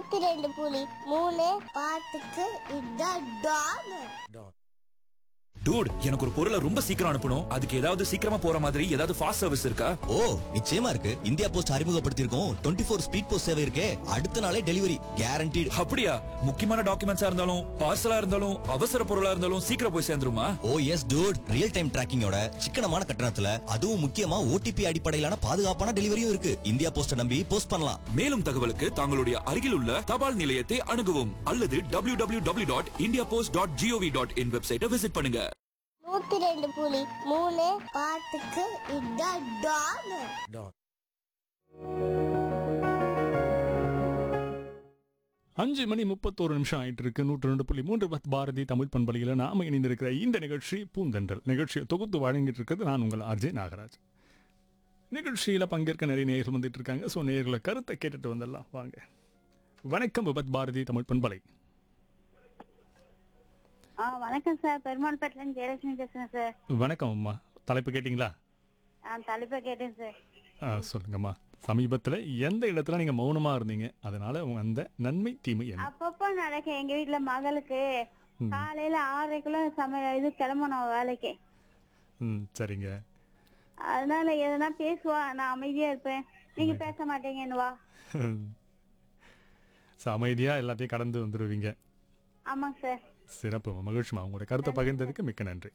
நூத்தி ரெண்டு புலி மூணு பாட்டுக்கு இதான் டான் டூட் எனக்கு ஒரு பொருளை ரொம்ப சீக்கிரம் அனுப்பணும் அதுக்கு ஏதாவது சீக்கிரமா போற மாதிரி ஏதாவது ஃபாஸ்ட் சர்வீஸ் இருக்கா ஓ நிச்சயமா இருக்கு இந்தியா போஸ்ட் அறிமுகப்படுத்தியிருக்கோம் டுவெண்ட்டி ஃபோர் ஸ்பீட் போஸ்ட் சேவை இருக்கே அடுத்த நாளே டெலிவரி கேரண்டீடு அப்படியா முக்கியமான டாக்குமெண்ட்ஸா இருந்தாலும் பார்சலா இருந்தாலும் அவசர பொருளா இருந்தாலும் சீக்கிரம் போய் சேர்ந்துருமா ஓ எஸ் டூட் ரியல் டைம் டிராக்கிங்கோட சிக்கனமான கட்டணத்துல அதுவும் முக்கியமா ஓடிபி அடிப்படையிலான பாதுகாப்பான டெலிவரியும் இருக்கு இந்தியா போஸ்ட நம்பி போஸ்ட் பண்ணலாம் மேலும் தகவலுக்கு தங்களுடைய அருகில் உள்ள தபால் நிலையத்தை அணுகவும் அல்லது W W W dot India post dot GOV dot in வெப்சைட்டை விசிட் பண்ணுங்க நூத்தி ரெண்டு புலி மூணு பாட்டுக்கு இதான் டான் அஞ்சு மணி முப்பத்தோரு நிமிஷம் ஆயிட்டு இருக்கு நூற்று ரெண்டு புள்ளி மூன்று பத்து பாரதி தமிழ் பண்பலையில் நாம இணைந்திருக்கிற இந்த நிகழ்ச்சி பூந்தென்றல் நிகழ்ச்சியை தொகுத்து வழங்கிட்டு இருக்கிறது நான் உங்கள் ஆர்ஜே நாகராஜ் நிகழ்ச்சியில் பங்கேற்க நிறைய நேயர்கள் வந்துட்டு இருக்காங்க ஸோ நேயர்களை கருத்தை கேட்டுட்டு வந்துடலாம் வாங்க வணக்கம் விபத் பாரதி தமிழ் பண்பலை ஆ வணக்கம் சார் பெருமாள்பேட்டிலேருந்து ஜெயலட்சுமி பேசுகிறேன் சார் வணக்கம் அம்மா தலைப்பு கேட்டிங்களா ஆ தலைப்பை கேட்டேன் சார் ஆ, சொல்லுங்கம்மா சமீபத்தில் எந்த இடத்துல நீங்கள் மௌனமாக இருந்தீங்க அதனால உங்க அந்த நன்மை தீமை என்ன அப்பப்போ நடக்க எங்க வீட்ல மகளுக்கு காலையில ஆறரைக்குள்ள சமையல் இது கிளம்பணும் வேலைக்கு ம் சரிங்க அதனால எதனா பேசுவா நான் அமைதியா இருப்பேன் நீங்க பேச மாட்டீங்கன்னு வா ஸோ அமைதியாக எல்லாத்தையும் கடந்து வந்துடுவீங்க ஆமாங்க சார் சிறப்பு மகிழ்ச்சிமா உங்களோட கருத்தை பகிர்ந்ததுக்கு மிக்க நன்றி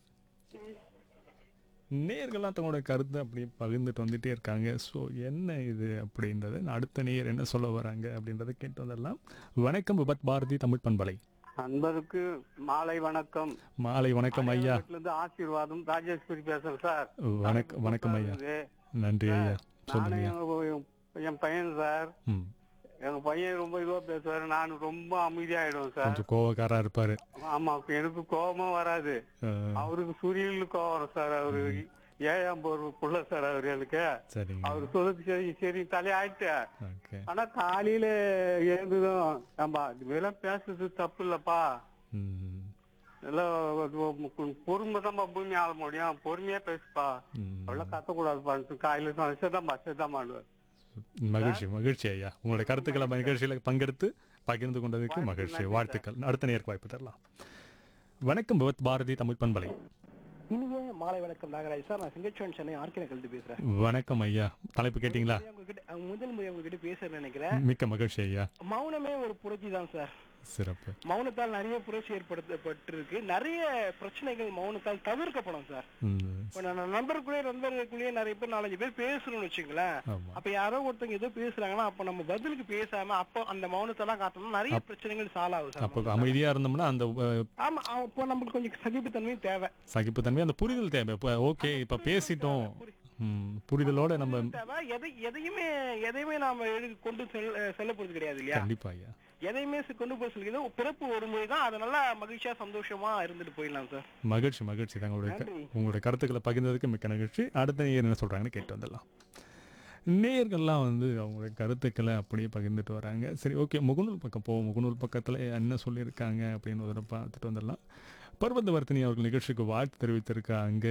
நேர்கள்லாம் தங்களோட கருத்தை அப்படியே பகிர்ந்துட்டு வந்துட்டே இருக்காங்க ஸோ என்ன இது அப்படின்றது அடுத்த நேயர் என்ன சொல்ல வராங்க அப்படின்றத கேட்டு வந்துடலாம் வணக்கம் விபத் பாரதி தமிழ் பண்பலை அன்பருக்கு மாலை வணக்கம் மாலை வணக்கம் ஐயா வீட்டுல இருந்து ஆசீர்வாதம் ராஜேஸ்வரி பேசுறேன் சார் வணக்கம் வணக்கம் ஐயா இது நன்றி ஐயா சொல்லுங்க நானும் ஐயா எங்க- என் பையன் சார் ம் எங்க பையன் ரொம்ப இதுவா பேசுவாரு நான் ரொம்ப அமைதியாயிடுவேன் சார் கொஞ்சம் கோவக்காரா இருப்பாரு ஆமா எனக்கு கோபமும் வராது அஹ், அவருக்கு சூரியனுக்கு கோவம் வரும் சார் அவரு ஏழாம் போர் புள்ள சார் அவரு எனக்கு சரிங்க அவரு சொல்றது சரி சரி தலையாயிட்டு ஓகே ஆனா காலையில எழுந்ததும் நம்ம இதெல்லாம் பேசுறது தப்பு இல்லப்பா ம் எல்லாம் பொறுமை தான் பூமி ஆள முடியும் பொறுமையா பேசுப்பா ம். அவ்வளவு கத்தக்கூடாது காலையில சரிதாம்மா சரிதாம்மான்னு மகிழ்ச்சி மகிழ்ச்சி ஐயா உங்களுடைய கருத்துக்களை நிகழ்ச்சியில் பங்கெடுத்து பகிர்ந்து கொண்டதுக்கு மகிழ்ச்சி வாழ்த்துக்கள் அடுத்த நேருக்கு வாய்ப்பு தரலாம் வணக்கம் பவத் பாரதி தமிழ் பண்பலை இனிய மாலை வணக்கம் நாகராஜ் சார் நான் சிங்கச்சோன் சென்னை ஆர்கின கல்வி பேசுறேன் வணக்கம் ஐயா தலைப்பு கேட்டிங்களா உங்ககிட்ட அஹ், முதல் முறை உங்ககிட்ட பேசுறேன் நினைக்கிறேன் மிக்க மகிழ்ச்சி ஐயா மௌனமே ஒரு புரட்சி தான் சார் சிறப்பு மௌனத்தால் நிறைய புரட்சி ஏற்படுத்தப்பட்டிருக்கு நிறைய பிரச்சனைகள் மௌனத்தால் தவிர்க்கப்படும் சார் ம், இப்ப நான் நண்பருக்குள்ளே நண்பர்களுக்குள்ளேயே நிறைய பேர் நாலஞ்சு பேர் பேசணும்னு வச்சுங்களேன் ஆமா அப்ப யாரோ ஒருத்தங்க ஏதோ பேசுறாங்கன்னா அப்ப நம்ம பதிலுக்கு பேசாம அப்போ அந்த மௌனத்தெல்லாம் காட்டணும் நிறைய பிரச்சனைகள் சால்வ் ஆகுது சார் அப்போ அமைதியா இருந்தோம்னா அந்த அஹ், ஆமா அப்போ நமக்கு கொஞ்சம் சகிப்புத்தன்மையும் தேவை சகிப்புத்தன்மை அந்த புரிதல் தேவை இப்போ ஓகே இப்போ பேசிட்டோம் ம், புரிதலோட நம்ம தேவை எதை எதையுமே எதையுமே நாம எழுதி கொண்டு செல் செல்ல போறது கிடையாது இல்லையா கண்டிப்பா ஐயா எதையுமே சு- கொண்டு போய் சொல்லிக்கிறது பிறப்பு ஒரு முறை தான் அதை நல்லா மகிழ்ச்சியா சந்தோஷமா இருந்துட்டு போயிடலாம் சார் மகிழ்ச்சி மகிழ்ச்சி தங்களுடைய க- நன்றி. உங்களுடைய கருத்துக்களை பகிர்ந்ததுக்கு மிக்க மகிழ்ச்சி அடுத்த நேயர் என்ன சொல்றாங்கன்னு கேட்டு வந்துடலாம் நேயர்கள்லாம் வந்து அவங்களுடைய கருத்துக்களை அப்படியே பகிர்ந்துட்டு வராங்க சரி ஓகே முகநூல் பக்கம் போவோம் முகநூல் பக்கத்தில் என்ன சொல்லியிருக்காங்க அப்படின்னு ஒரு தடவை பார்த்துட்டு வந்துடலாம் பர்வத வர்த்தினி அவர்கள் நிகழ்ச்சிக்கு வாழ்த்து தெரிவித்திருக்காங்க